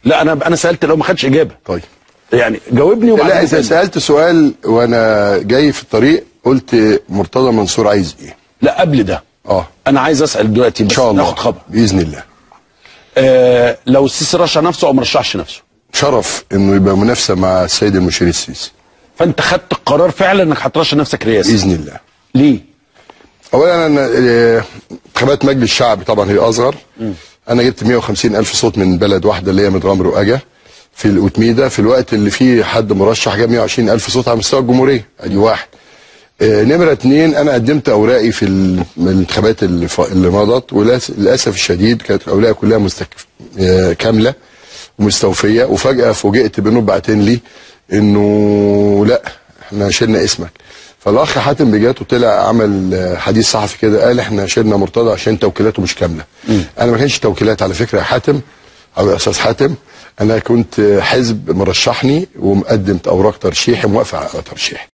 لا انا انا سالت لو ما خدش اجابه طيب يعني جاوبني وبعدين لا انت سألني. سالت سؤال وانا جاي في الطريق قلت مرتضى منصور عايز ايه لا قبل ده اه انا عايز اسال دلوقتي ان بس شاء الله ناخد خبر باذن الله آه لو السيسي رشح نفسه او ما رشحش نفسه شرف انه يبقى منافسه مع السيد المشير السيسي فانت خدت القرار فعلا انك هترشح نفسك رئاسه باذن الله ليه؟ اولا انا آه، انتخابات مجلس الشعب طبعا هي اصغر انا جبت 150 الف صوت من بلد واحده اللي هي من غمر واجا في الأتميدة في الوقت اللي فيه حد مرشح جاب 120 الف صوت على مستوى الجمهوريه ادي واحد آه، نمرة اتنين انا قدمت اوراقي في ال- من الانتخابات اللي, ف... اللي مضت وللاسف الشديد كانت اوراقي كلها مستك... آه، كامله ومستوفيه وفجاه فوجئت بانه باعتين لي انه لا احنا شلنا اسمك فالاخ حاتم بجاته طلع عمل آه، حديث صحفي كده قال احنا شلنا مرتضى عشان توكيلاته مش كامله انا ما كانش توكيلات على فكره يا حاتم او يا استاذ حاتم انا كنت آه، حزب مرشحني ومقدم اوراق ترشيحي موافق على ترشيحي